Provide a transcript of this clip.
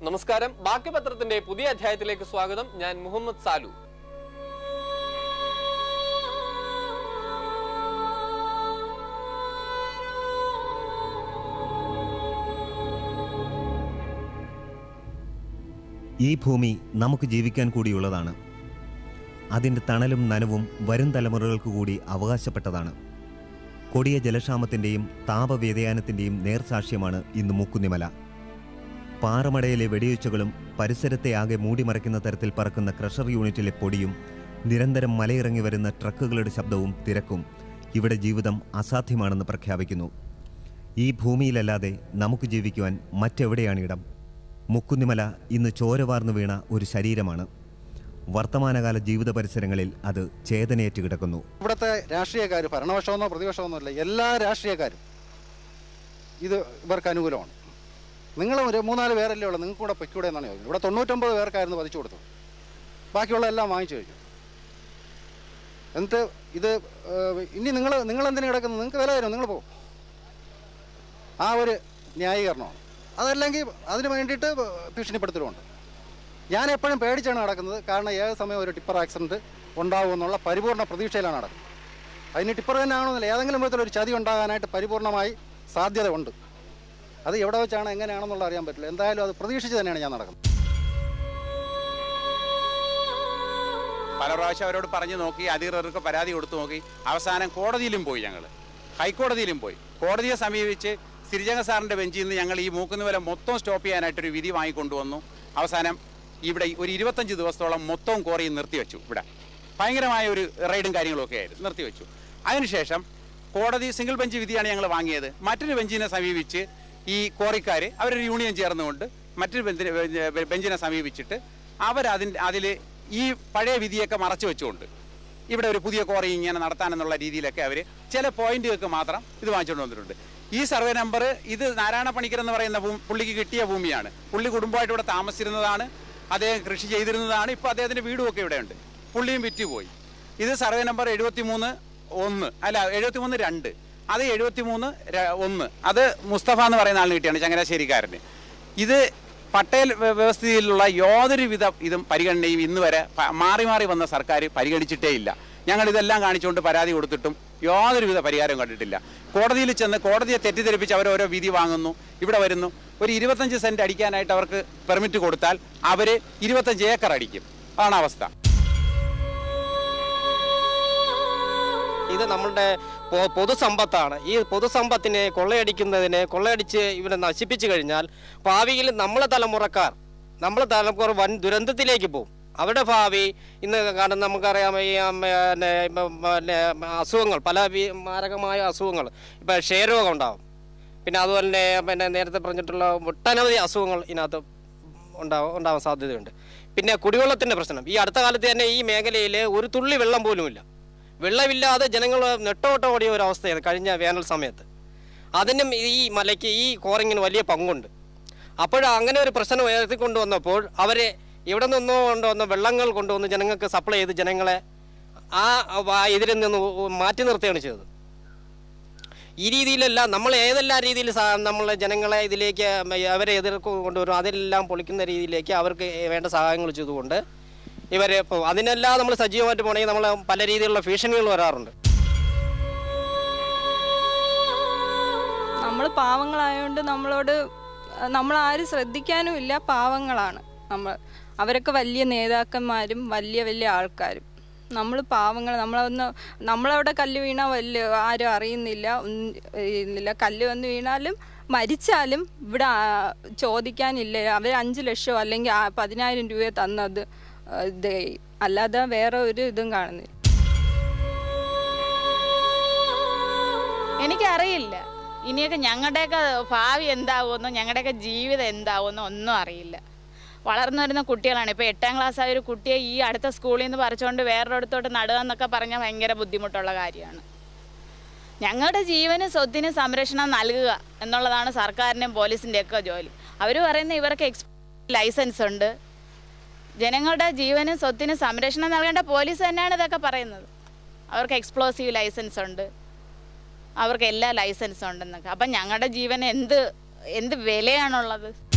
നമസ്കാരം ബാക്കി പത്രത്തിന്റെ പുതിയ അധ്യായത്തിലേക്ക് സ്വാഗതം ഞാൻ മുഹമ്മദ് സാലു ഈ ഭൂമി നമുക്ക് ജീവിക്കാൻ കൂടിയുള്ളതാണ് അതിൻ്റെ തണലും നനവും വരും തലമുറകൾക്ക് കൂടി അവകാശപ്പെട്ടതാണ് കൊടിയ ജലക്ഷാമത്തിൻ്റെയും താപവ്യതിയാനത്തിൻ്റെയും നേർസാക്ഷ്യമാണ് ഇന്ന് മുക്കുന്നിമല പാറമടയിലെ വെടിയൊച്ചകളും പരിസരത്തെ ആകെ മൂടിമറയ്ക്കുന്ന തരത്തിൽ പറക്കുന്ന ക്രഷർ യൂണിറ്റിലെ പൊടിയും നിരന്തരം മലയിറങ്ങി വരുന്ന ട്രക്കുകളുടെ ശബ്ദവും തിരക്കും ഇവിടെ ജീവിതം അസാധ്യമാണെന്ന് പ്രഖ്യാപിക്കുന്നു ഈ ഭൂമിയിലല്ലാതെ നമുക്ക് ജീവിക്കുവാൻ മറ്റെവിടെയാണിടം മുക്കുന്നിമല ഇന്ന് ചോരവാർന്നു വീണ ഒരു ശരീരമാണ് വർത്തമാനകാല ജീവിത പരിസരങ്ങളിൽ അത് ചേതനയേറ്റ് കിടക്കുന്നു ഇവിടുത്തെ രാഷ്ട്രീയക്കാർ ഭരണപക്ഷമെന്നോ പ്രതിപക്ഷമെന്നോ അല്ല എല്ലാ രാഷ്ട്രീയക്കാരും ഇത് ഇവർക്ക് അനുകൂലമാണ് നിങ്ങൾ ഒരു മൂന്നാല് പേരല്ലേ ഉള്ളൂ നിങ്ങൾക്ക് കൂടെ പൊയ്ക്കൂടെ എന്നാണ് ചോദിക്കുന്നത് ഇവിടെ തൊണ്ണൂറ്റൊമ്പത് പേർക്കായിരുന്നു പതിച്ചു കൊടുത്തത് ബാക്കിയുള്ള എല്ലാം വാങ്ങിച്ചു കഴിഞ്ഞു എന്നിട്ട് ഇത് ഏഹ്, ഇനി നിങ്ങൾ നിങ്ങൾ എന്തിനു കിടക്കുന്നത് നിങ്ങൾക്ക് വില തരും നിങ്ങൾ പോകും ആ ഒരു ന്യായീകരണമാണ് അതല്ലെങ്കിൽ അതിന് വേണ്ടിയിട്ട് ഭീഷണിപ്പെടുത്തലുമുണ്ട് ഞാൻ എപ്പോഴും പേടിച്ചാണ് നടക്കുന്നത് കാരണം ഏത് സമയം ഒരു ടിപ്പർ ആക്സിഡൻറ്റ് ഉണ്ടാകുമെന്നുള്ള പരിപൂർണ്ണ പ്രതീക്ഷയിലാണ് നടക്കുന്നത് അതിന് ടിപ്പർ തന്നെ ആണെന്നില്ല ഏതെങ്കിലും വിധത്തിൽ ഒരു ചതി ഉണ്ടാകാനായിട്ട് പരിപൂർണ്ണമായി സാധ്യത ഉണ്ട് അത് എവിടെ വെച്ചാണ് എങ്ങനെയാണെന്നുള്ള അറിയാൻ പറ്റില്ല എന്തായാലും അത് പ്രതീക്ഷിച്ച് തന്നെയാണ് ഞാൻ നടക്കുന്നത് പല പ്രാവശ്യം അവരോട് പറഞ്ഞു നോക്കി അധികൃതർക്ക് പരാതി കൊടുത്തു നോക്കി അവസാനം കോടതിയിലും പോയി ഞങ്ങൾ ഹൈക്കോടതിയിലും പോയി കോടതിയെ സമീപിച്ച് സിരിജംഗ സാറിന്റെ ബെഞ്ചിൽ നിന്ന് ഞങ്ങൾ ഈ മൂക്കുന്നുവല മൊത്തം സ്റ്റോപ്പ് ചെയ്യാനായിട്ടൊരു വിധി വാങ്ങിക്കൊണ്ടുവന്നു അവസാനം ഇവിടെ ഒരു ഇരുപത്തഞ്ച് ദിവസത്തോളം മൊത്തവും കോറിയും നിർത്തിവെച്ചു ഇവിടെ ഭയങ്കരമായ ഒരു റൈഡും കാര്യങ്ങളൊക്കെ ആയിരുന്നു നിർത്തിവെച്ചു അതിനുശേഷം കോടതി സിംഗിൾ ബെഞ്ച് വിധിയാണ് ഞങ്ങൾ വാങ്ങിയത് മറ്റൊരു ബെഞ്ചിനെ സമീപിച്ച് ഈ കോറിക്കാർ അവരൊരു യൂണിയൻ ചേർന്നുകൊണ്ട് മറ്റൊരു ബെഞ്ചിനെ ബെഞ്ച് ബെഞ്ചിനെ സമീപിച്ചിട്ട് അവരതിൻ്റെ അതിൽ ഈ പഴയ വിധിയൊക്കെ മറച്ചു വെച്ചുകൊണ്ട് ഇവിടെ ഒരു പുതിയ കോറി ഇങ്ങനെ നടത്താനെന്നുള്ള രീതിയിലൊക്കെ അവർ ചില പോയിന്റുകൾക്ക് മാത്രം ഇത് വാങ്ങിച്ചുകൊണ്ട് വന്നിട്ടുണ്ട് ഈ സർവേ നമ്പർ ഇത് നാരായണ പണിക്കർ എന്ന് പറയുന്ന ഭൂ- പുള്ളിക്ക് കിട്ടിയ ഭൂമിയാണ് പുള്ളി കുടുംബമായിട്ട് ഇവിടെ താമസിച്ചിരുന്നതാണ് അദ്ദേഹം കൃഷി ചെയ്തിരുന്നതാണ് ഇപ്പോൾ അദ്ദേഹത്തിൻ്റെ വീടും ഒക്കെ ഇവിടെയുണ്ട് പുള്ളിയും വിറ്റുപോയി ഇത് സർവേ നമ്പർ എഴുപത്തി മൂന്ന് ഒന്ന് അല്ല എഴുപത്തി മൂന്ന് രണ്ട് അത് എഴുപത്തി മൂന്ന് ഒന്ന് അത് മുസ്തഫ എന്ന് പറയുന്ന ആളിന് കിട്ടിയാണ് ചങ്ങനാശ്ശേരിക്കാരന് ഇത് പട്ടേൽ വ്യ- വ്യവസ്ഥയിലുള്ള യാതൊരു വിധ ഇതും പരിഗണനയും ഇന്ന് വരെ പ- മാറി മാറി വന്ന സർക്കാർ പരിഗണിച്ചിട്ടേ ഇല്ല ഞങ്ങൾ ഇതെല്ലാം കാണിച്ചുകൊണ്ട് പരാതി കൊടുത്തിട്ടും യാതൊരുവിധ പരിഹാരവും കണ്ടിട്ടില്ല കോടതിയിൽ ചെന്ന് കോടതിയെ തെറ്റിദ്ധരിപ്പിച്ച് അവർ ഓരോ വിധി വാങ്ങുന്നു ഇവിടെ വരുന്നു ഒരു ഇരുപത്തഞ്ച് സെന്റ് അടിക്കാനായിട്ട് അവർക്ക് പെർമിറ്റ് കൊടുത്താൽ അവർ ഇരുപത്തഞ്ച് ഏക്കർ അടിക്കും അതാണ് അവസ്ഥ ഇത് നമ്മളുടെ പൊ- പൊതുസമ്പത്താണ് ഈ പൊതുസമ്പത്തിനെ കൊള്ളയടിക്കുന്നതിനെ കൊള്ളയടിച്ച് ഇവിടെ നശിപ്പിച്ചു കഴിഞ്ഞാൽ ഭാവിയിൽ നമ്മളെ തലമുറക്കാർ നമ്മളെ തലമുറ വൻ ദുരന്തത്തിലേക്ക് പോകും അവരുടെ ഭാവി ഇന്ന് കാണുന്ന നമുക്കറിയാം ഈ ഉം, പിന്നെ ഇപ്പം, പിന്നെ അസുഖങ്ങൾ പല വി- മാരകമായ അസുഖങ്ങൾ ഇപ്പം ക്ഷയരോഗം ഉണ്ടാവും പിന്നെ അതുപോലെ തന്നെ പിന്നെ നേരത്തെ പറഞ്ഞിട്ടുള്ള ഒട്ടനവധി അസുഖങ്ങൾ ഇതിനകത്ത് ഉണ്ടാവാൻ ഉണ്ടാവാൻ സാധ്യതയുണ്ട് പിന്നെ കുടിവെള്ളത്തിൻ്റെ പ്രശ്നം ഈ അടുത്ത കാലത്ത് തന്നെ ഈ മേഖലയിൽ ഒരു തുള്ളി വെള്ളം പോലുമില്ല വെള്ളമില്ലാതെ ജനങ്ങൾ നെട്ടോട്ടം ഓടിയ ഒരു അവസ്ഥയാണ് കഴിഞ്ഞ വേനൽ സമയത്ത് അതിനും ഈ മലയ്ക്ക് ഈ കോറിങ്ങിന് വലിയ പങ്കുണ്ട് അപ്പോൾ അങ്ങനെ ഒരു പ്രശ്നം ഉയർത്തിക്കൊണ്ടുവന്നപ്പോൾ അവരെ ഇവിടെ നിന്നോ കൊണ്ടുവന്ന വെള്ളങ്ങൾ കൊണ്ടുവന്ന് ജനങ്ങൾക്ക് സപ്ലൈ ചെയ്ത് ജനങ്ങളെ ആ വ- ഇതിൽ നിന്ന് മാറ്റി നിർത്തുകയാണ് ചെയ്തത് ഈ രീതിയിലല്ല നമ്മൾ ഏതെല്ലാം രീതിയിൽ നമ്മൾ ജനങ്ങളെ ഇതിലേക്ക് അവരെ എതിർക്ക് കൊണ്ടുവരും അതെല്ലാം പൊളിക്കുന്ന രീതിയിലേക്ക് അവർക്ക് വേണ്ട സഹായങ്ങൾ ചെയ്തുകൊണ്ട് ഇവരെ ഇപ്പോൾ അതിനെല്ലാം നമ്മൾ സജീവമായിട്ട് പോകണമെങ്കിൽ നമ്മൾ പല രീതിയിലുള്ള ഭീഷണികൾ വരാറുണ്ട് നമ്മൾ പാവങ്ങളായതുകൊണ്ട് നമ്മളോട് നമ്മൾ ആരും ശ്രദ്ധിക്കാനും ഇല്ല പാവങ്ങളാണ് നമ്മൾ അവരൊക്കെ വലിയ നേതാക്കന്മാരും വലിയ വലിയ ആൾക്കാരും നമ്മൾ പാവങ്ങൾ നമ്മളൊന്ന് നമ്മളവിടെ കല്ല് വീണാൽ വലിയ ആരും അറിയുന്നില്ല ഒന്നും ഇല്ല കല്ല് വന്ന് വീണാലും മരിച്ചാലും ഇവിടെ ആ, ചോദിക്കാനില്ല അവർ അഞ്ച് ലക്ഷമോ അല്ലെങ്കിൽ ആ പതിനായിരം രൂപ തന്നത് ആ, ഇത് ചെയ്യും. അല്ലാതെ വേറെ ഒരു ഇതും കാണുന്നില്ല എനിക്കറിയില്ല ഇനിയൊക്കെ ഞങ്ങളുടെയൊക്കെ ഭാവി എന്താവുമെന്നോ ഞങ്ങളുടെയൊക്കെ ജീവിതം എന്താവുമെന്നോ ഒന്നും അറിയില്ല വളർന്നു വരുന്ന കുട്ടികളാണ് ഇപ്പോൾ എട്ടാം ക്ലാസ് ആയ ഒരു കുട്ടിയെ ഈ അടുത്ത സ്കൂളിൽ നിന്ന് പറിച്ചുകൊണ്ട് വേറൊരിടത്തോട്ട് നടുക എന്നൊക്കെ പറഞ്ഞാൽ ഭയങ്കര ബുദ്ധിമുട്ടുള്ള കാര്യമാണ് ഞങ്ങളുടെ ജീവനും സ്വത്തിനും സംരക്ഷണം നൽകുക എന്നുള്ളതാണ് സർക്കാരിൻ്റെയും പോലീസിൻ്റെയൊക്കെ ജോലി അവർ പറയുന്ന ഇവർക്ക് എക്സ് ലൈസൻസ് ഉണ്ട് ജനങ്ങളുടെ ജീവനും സ്വത്തിനും സംരക്ഷണം നൽകേണ്ട പോലീസ് തന്നെയാണ് ഇതൊക്കെ പറയുന്നത് അവർക്ക് എക്സ്പ്ലോസീവ് ലൈസൻസ് ഉണ്ട് അവർക്ക് എല്ലാ ലൈസൻസും ഉണ്ടെന്നൊക്കെ അപ്പം ഞങ്ങളുടെ ജീവന് എന്ത് എന്ത് വിലയാണുള്ളത്